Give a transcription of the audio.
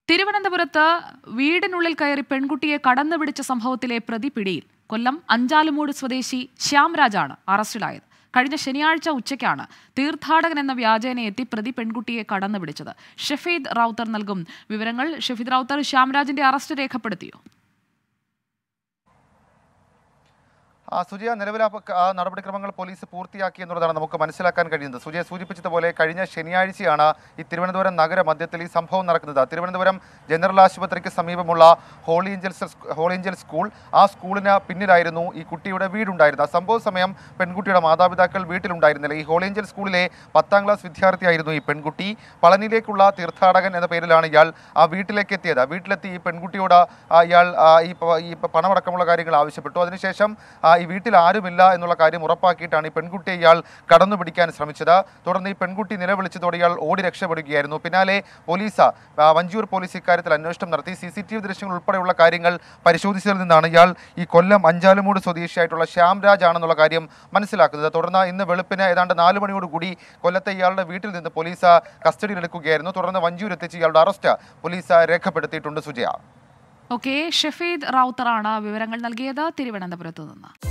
തിരുവനന്തപുരത്ത് വീടിനുള്ളിൽ കയറി പെൺകുട്ടിയെ കടന്നു പിടിച്ച സംഭവത്തിലെ പ്രതി പിടിയിൽ കൊല്ലം അഞ്ചാലുമൂട് സ്വദേശി ശ്യാംരാജാണ് അറസ്റ്റിലായത് കഴിഞ്ഞ ശനിയാഴ്ച ഉച്ചയ്ക്കാണ് തീർത്ഥാടകൻ എന്ന വ്യാജേന എത്തി പ്രതി പെൺകുട്ടിയെ കടന്നു പിടിച്ചത് ഷഫീദ് റാവുത്തർ നൽകും വിവരങ്ങൾ ഷഫീദ് റാവുത്തർ ശ്യാംരാജിന്റെ അറസ്റ്റ് രേഖപ്പെടുത്തിയോ ആ, സുജയ നിലവിലെ ആ പ- ആ നടപടിക്രമങ്ങൾ പോലീസ് പൂർത്തിയാക്കി എന്നുള്ളതാണ് നമുക്ക് മനസ്സിലാക്കാൻ കഴിയുന്നത് സുജയ സൂചിപ്പിച്ചതുപോലെ കഴിഞ്ഞ ശനിയാഴ്ചയാണ് ഈ തിരുവനന്തപുരം നഗര മധ്യത്തിൽ ഈ സംഭവം നടക്കുന്നത് തിരുവനന്തപുരം ജനറൽ ആശുപത്രിക്ക് സമീപമുള്ള ഹോളി ഏഞ്ചൽസ് സ്- ഹോളി ഏഞ്ചൽ സ്കൂൾ ആ സ്കൂളിന് പിന്നിലായിരുന്നു ഈ കുട്ടിയുടെ വീടുണ്ടായിരുന്നത് സംഭവ സമയം പെൺകുട്ടിയുടെ മാതാപിതാക്കൾ വീട്ടിലുണ്ടായിരുന്നില്ല ഈ ഹോളി ഏഞ്ചൽ സ്കൂളിലെ പത്താം ക്ലാസ് വിദ്യാർത്ഥിയായിരുന്നു ഈ പെൺകുട്ടി പളനിയിലേക്കുള്ള തീർത്ഥാടകൻ എന്ന പേരിലാണ് ഇയാൾ ആ വീട്ടിലേക്ക് എത്തിയത് വീട്ടിലെത്തി ഈ പെൺകുട്ടിയോട് ആ, ഇയാൾ ആ, ഈ പ- ഈ പ- പണമടക്കമുള്ള കാര്യങ്ങൾ ആവശ്യപ്പെട്ടു അതിനുശേഷം ആ, ഈ വീട്ടിൽ ആരുമില്ല എന്നുള്ള കാര്യം ഉറപ്പാക്കിയിട്ടാണ് ഈ പെൺകുട്ടിയെ ഇയാൾ കടന്നു പിടിക്കാൻ ശ്രമിച്ചത് തുടർന്ന് ഈ പെൺകുട്ടി നിലവിളിച്ചതോടെ ഇയാൾ ഓടി രക്ഷപ്പെടുകയായിരുന്നു പിന്നാലെ പോലീസ് ആ, വഞ്ചിയൂർ പോലീസ് ഇക്കാര്യത്തിൽ അന്വേഷണം നടത്തി സി സി ടി വി ദൃശ്യങ്ങൾ ഉൾപ്പെടെയുള്ള കാര്യങ്ങൾ പരിശോധിച്ചതിൽ നിന്നാണ് ഇയാൾ ഈ കൊല്ലം അഞ്ചാലുമൂട് സ്വദേശിയായിട്ടുള്ള ശ്യാംരാജ് ആണെന്നുള്ള കാര്യം മനസ്സിലാക്കുന്നത് തുടർന്ന് ഇന്ന് വെളുപ്പിന് ഏതാണ്ട് നാല് മണിയോടുകൂടി കൊല്ലത്തെ ഇയാളുടെ വീട്ടിൽ നിന്ന് പോലീസ് കസ്റ്റഡിയിലെടുക്കുകയായിരുന്നു തുടർന്ന് വഞ്ചിയൂർ എത്തിച്ച് ഇയാളുടെ അറസ്റ്റ് പോലീസ് രേഖപ്പെടുത്തിയിട്ടുണ്ട് സുജയ ഓക്കെ ഷഫീദ് റാവുത്തറാണ് വിവരങ്ങൾ നൽകിയത് തിരുവനന്തപുരത്ത് നിന്ന്